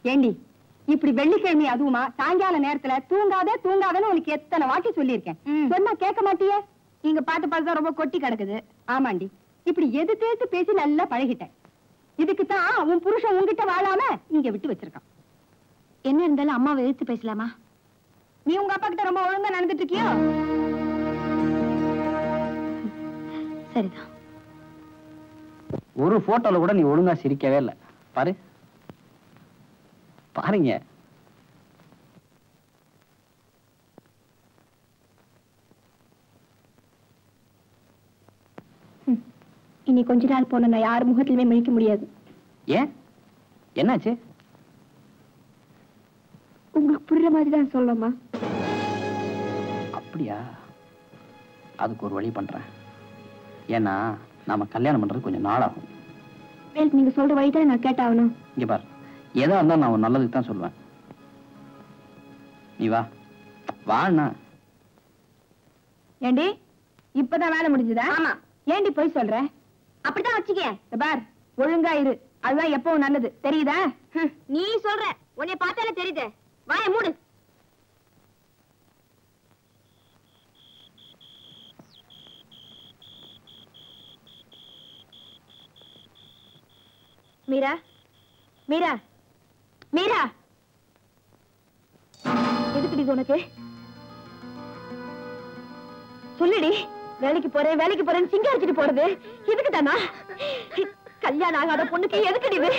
ஏண்டி இப்படி வெள்ளிக்கிழமை அதுவுமா சாயங்கால நேரத்துல தூங்காத தூங்காதன்னு உனக்கு எத்தனை வாட்டி சொல்லியிருக்கேன் ம். சொன்னா கேட்க மாட்டியே நீங்க பார்த்து பார்த்து தான் ரொம்ப கொட்டி கிடக்குது ஆமாண்டி இப்படி எது தேத்து பேசி நல்லா பழகிட்டேன் இதுக்கு தான் உன் புருஷன் உன்கிட்ட வாழாம இங்க விட்டு வச்சிருக்கான் என்ன இருந்தாலும் அம்மாவை எதிர்த்து பேசலாமா நீ உங்க அப்பா கிட்ட ரொம்ப ஒழுங்கா நடந்துட்டு இருக்கியோ சரிதான் ஒரு போட்டோல கூட நீ ஒழுங்கா சிரிக்கவே இல்லை பாரு பாருங்க இனி கொஞ்ச நாள் போன நான் யார் முகத்திலுமே மிழிக்க முடியாது ஏன் என்னாச்சு உங்களுக்கு புரியுற மாதிரி தான் சொல்லலாமா அப்படியா அதுக்கு ஒரு வழி பண்றேன் ஏன்னா நாம கல்யாணம் பண்றது கொஞ்சம் நாளாகும் வேல் நீங்க சொல்ற வழி தான் நான் கேட்டாகணும் இங்க பார் எதா இருந்தாலும் நான் உன் நல்லதுக்கு தான் சொல்லுவேன் நீ வா வாண்ணா ஏண்டி இப்பதான் வேலை முடிஞ்சதா ஆமா. ஏண்டி போய் சொல்ற அப்படிதான் வச்சுக்க இந்த பார் ஒழுங்கா இரு அதுதான் எப்பவும் நல்லது தெரியுதா நீ சொல்ற உன்னை பார்த்தாலே தெரியுது வாய மூடு மீரா மீரா மீரா எதுக்குடி இது உனக்கு சொல்லுடி வேலைக்கு போறேன் வேலைக்கு போறேன்னு சிங்காரிச்சிட்டு போறது எதுக்கு தானா கல்யாணம் ஆகாத பொண்ணுக்கு எதுக்குடி இது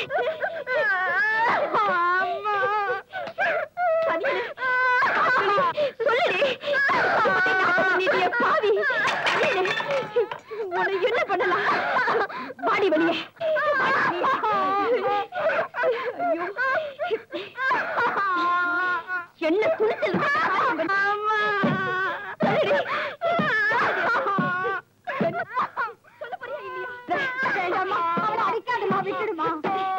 சனியனே. சொல்லுடி நீ பாவி சனியனே. உன்னை என்ன பண்ணலாம் வாடி வெளியே என்ன துணிச்சல் சொல்லுடி. சொல்ல போறியா இல்லையா? வேண்டாம்மா, அவளை அடிக்காதம்மா, விட்டுடுமா.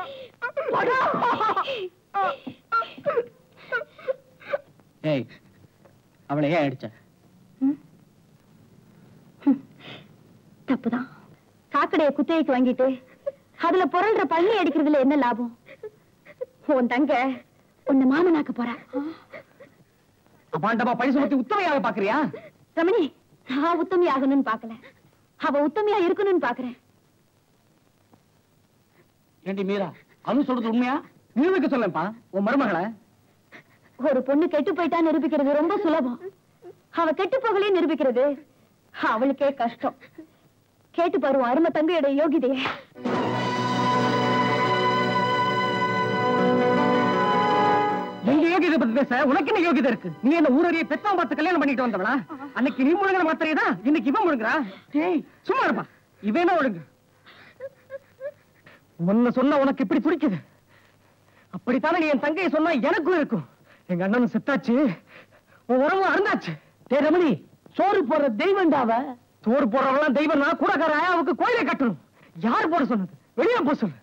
ஏய் அவளை ஏன் அடிச்ச தப்புதான் காக்கடைய குத்தகைக்கு வாங்கிட்டு அதுல புரள்ற பள்ளி அடிக்கிறதுல என்ன லாபம் உன் தங்க உன்னை மாமனாக்க போறா அப்பாண்டமா பழி சுமத்தி உத்தமையாக பாக்குறியா ரமணி நான் உத்தமி ஆகணும்னு பாக்கல அவ உத்தமியா இருக்கணும்னு பாக்குறேன் ஏண்டி மீரா அனு சொல்றது உண்மையா நிரூபிக்க சொல்லேன்ப்பா உன் மருமகளை ஒரு பொண்ணு கெட்டு போயிட்டா நிரூபிக்கிறது ரொம்ப சுலபம் அவ கெட்டு போகலே நிரூபிக்கிறது அவளுக்கே கஷ்டம் கேட்டு பாரு உன் அருமை தங்கையோட யோகிதைய எங்க யோகியதை பத்தி பேச உனக்கு என்ன யோகிதை இருக்கு நீ என்ன ஊரறிய பெத்தவன் பார்த்து கல்யாணம் பண்ணிட்டு வந்தவளா அன்னைக்கு நீ முழுங்கின மாத்திரையே தான் இன்னைக்கு இவன் முழுங்குறா டேய் சும்மா இருப்பா இவன் என்ன ஒழுங்கு உன்ன சொன்னா உனக்கு இப்படி பிடிக்குது அப்படித்தானே நீ என் தங்கையை சொன்னா எனக்கும் இருக்கும் எங்க அண்ணன் செத்தாச்சு உன் உறவு அருந்தாச்சு டேய் ரமணி சோறு போடுற தெய்வம்டாவ சோறு போடுறவெல்லாம் தெய்வம் நான் கூடக்கார ஆயாவுக்கு கோயிலை கட்டணும் யார் போட சொன்னது வெளியே போ சொல்லு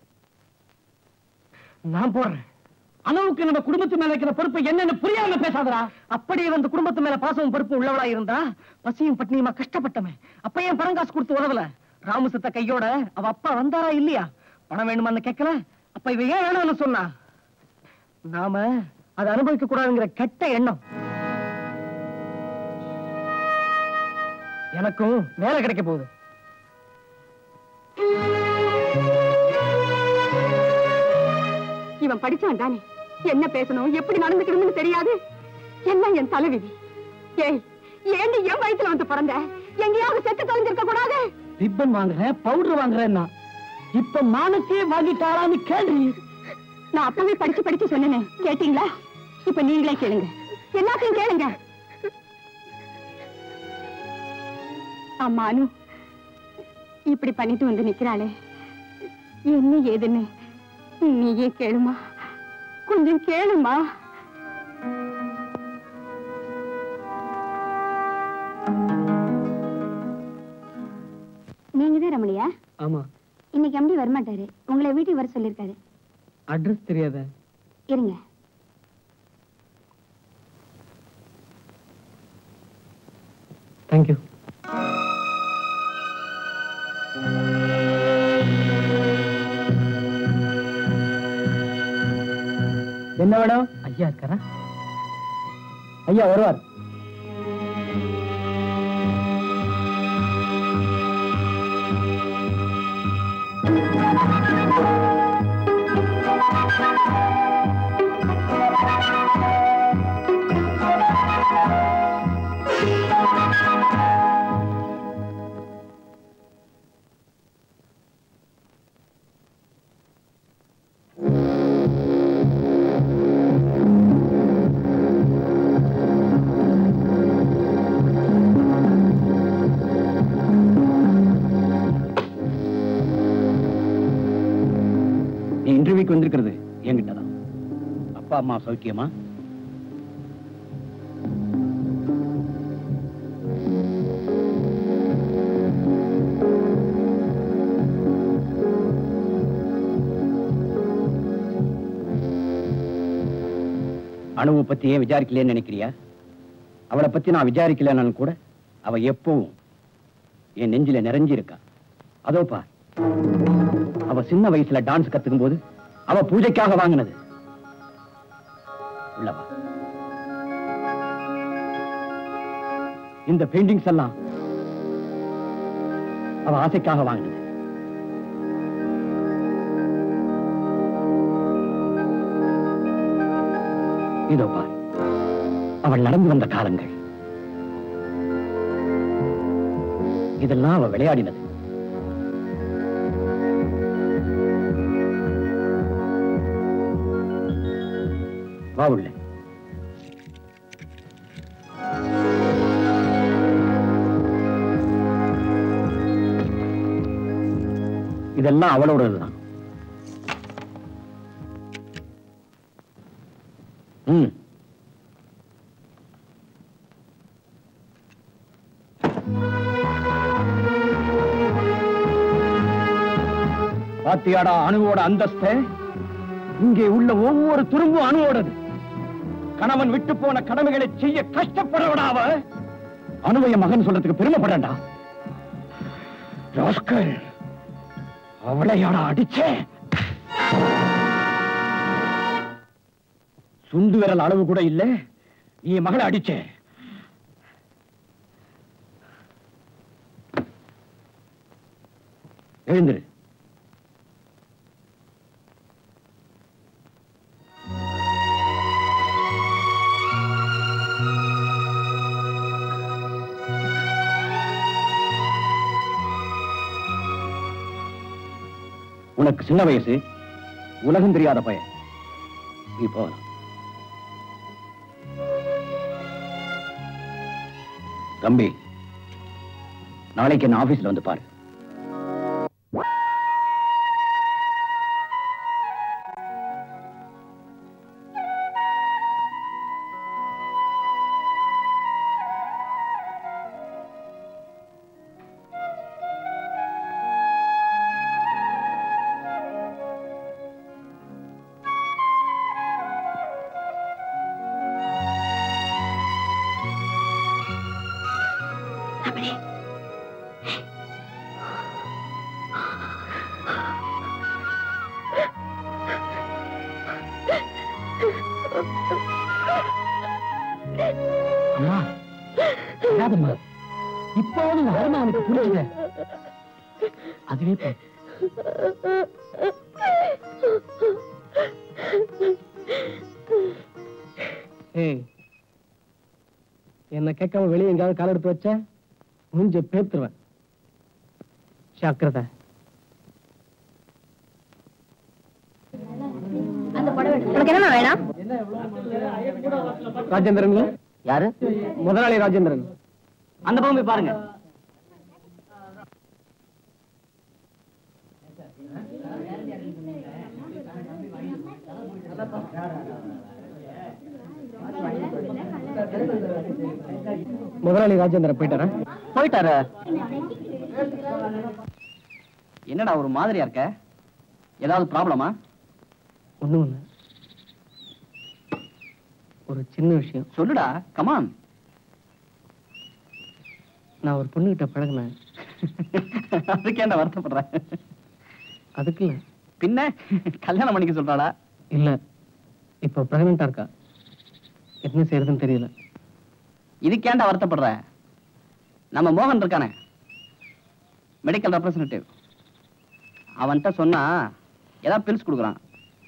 நான் போடுறேன் அளவுக்கு நம்ம குடும்பத்து மேல இருக்கிற பொறுப்பு என்னன்னு புரியாம பேசாதடா அப்படியே வந்து குடும்பத்து மேல பாசமும் பொறுப்பு உள்ளவளா இருந்தா பசியும் பட்னியுமா கஷ்டப்பட்டவன் அப்ப ஏன் பணங்காசு கொடுத்து உதவல ராமு செத்த கையோட அவ அப்பா வந்தாரா இல்லையா பணம் வேணுமான்னு கேட்கல அப்ப இவ ஏன் வேணும்னு சொன்னா நாம அதை அனுபவிக்க கூடாதுங்கிற கெட்ட எண்ணம் எனக்கும் வேலை கிடைக்க போகுது இவன் படிச்சவன் தானே என்ன பேசணும் எப்படி நடந்துக்கணும்னு தெரியாது எல்லாம் என் தலைவிதி ஏய் ஏண்டி என் வயசுல வந்து பிறந்த எங்கேயாவது செத்து தொலைஞ்சிருக்க கூடாது ரிப்பன் வாங்குறேன் பவுடர் வாங்குறேன்னா இப்ப மானத்தையே வாங்கிட்டாரான்னு கேள்வி நான் அப்பவே படிச்சு படிச்சு சொன்னேனே கேட்டீங்களா இப்ப நீங்களே கேளுங்க எல்லாத்தையும் கேளுங்க அம்மா அனு இப்படி பண்ணிட்டு வந்து நிக்கிறாளே என்ன ஏதுன்னு நீயே கேளுமா கொஞ்சம் கேளுமா நீங்க தான் ரமணியா ஆமா இன்னைக்கு எம்டி வரமாட்டாரு உங்களை வீட்டுக்கு வர சொல்லிருக்காரு அட்ரஸ் தெரியாத இருங்க தேங்க்யூ என்ன வேணும் ஐயா இருக்காரா ஐயா வருவார் நீ இன்டர்வியூக்கு வந்திருக்கிறது என்கிட்ட தான் அப்பா அம்மா சௌக்கியமா அணுவை பத்தி ஏன் விசாரிக்கலையேன்னு நினைக்கிறியா அவளை பத்தி நான் விசாரிக்கலனாலும் கூட அவ எப்பவும் என் நெஞ்சில நிறைஞ்சிருக்கா அதோ பார் அவ சின்ன வயசுல டான்ஸ் கத்துக்கும் போது அவ பூஜைக்காக வாங்கினது உள்ளவா இந்த பெயிண்டிங்ஸ் எல்லாம் அவ ஆசைக்காக வாங்கினது இதோ பார் அவள் நடந்து வந்த காலங்கள் இதெல்லாம் அவ விளையாடினது வா உள்ள இதெல்லாம் அவளோடதுதான் ம் பாத்தியாடா அணுவோட அந்தஸ்து இங்கே உள்ள ஒவ்வொரு துரும்பும் அணுவோடது கணவன் விட்டு போன கடமைகளை செய்ய கஷ்டப்படுறவடாவ அணுவைய மகன் சொல்றதுக்கு பெருமைப்படண்டா ராஸ்கல் அவளையாடா அடிச்சே சுண்டு விரல் அளவு கூட இல்ல நீ என் மகளை அடிச்சே எழுந்திரு உனக்கு சின்ன வயசு உலகம் தெரியாத பையன் நீ போகலாம் தம்பி நாளைக்கு என்ன ஆபீஸ்ல வந்து பாரு அம்மா அழாதம்மா இப்போது உன் அருமை அவனுக்கு புரியுது அதுவே போதும். ஏய் என்ன கேட்காம வெளியே எங்கேயாவது கால் எடுத்து வச்ச மூஞ்ச பேத்துருவேன் ஜாக்கிரதை உனக்கு என்ன வேணும் ராஜேந்திரன் யாரு முதலாளி ராஜேந்திரன் அந்த பக்கம் போய் பாருங்க முதலாளி ராஜேந்திரன் போயிட்டாரா போயிட்டாரு என்னடா ஒரு மாதிரியா இருக்க ஏதாவது ப்ராப்ளமா ஒண்ணும் இல்ல ஒரு சின்ன விஷயம் சொல்லுடா கமான் நான் ஒரு பொண்ணுகிட்ட பழகினேன் அதுக்கேண்டா வருத்தப்படுற அதுக்கு இல்ல பின்ன கல்யாணம் பண்ணிக்க சொல்றாளா இல்ல இப்போ பிரெக்னெண்டா இருக்கா என்ன செய்யறதுன்னு தெரியல இதுக்கேண்டா வருத்தப்படுற நம்ம மோகன் இருக்கானே மெடிக்கல் ரெப்ரசன்டேட்டிவ் அவன்கிட்ட சொன்னா ஏதாவது பில்ஸ் கொடுக்குறான்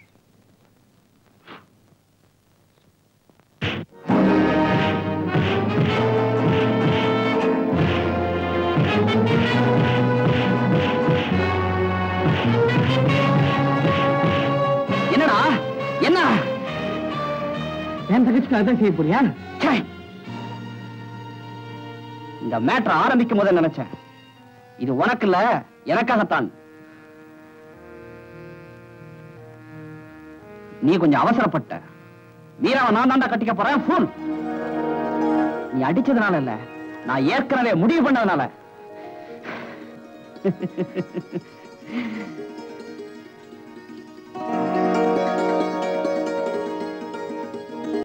என்னடா என்ன என் தங்கச்சிக்கு அதான் செய்ய போறியா ச்சே! இந்த மேட்ரு ஆரம்பிக்கும் போதே நினைச்சேன் இது உனக்கு இல்ல எனக்காகத்தான் நீ கொஞ்சம் அவசரப்பட்ட வீராவை நான் தாண்டா கட்டிக்க போறேன் ஃபுல் நீ அடிச்சதுனால இல்ல நான் ஏற்கனவே முடிவு பண்ணதுனால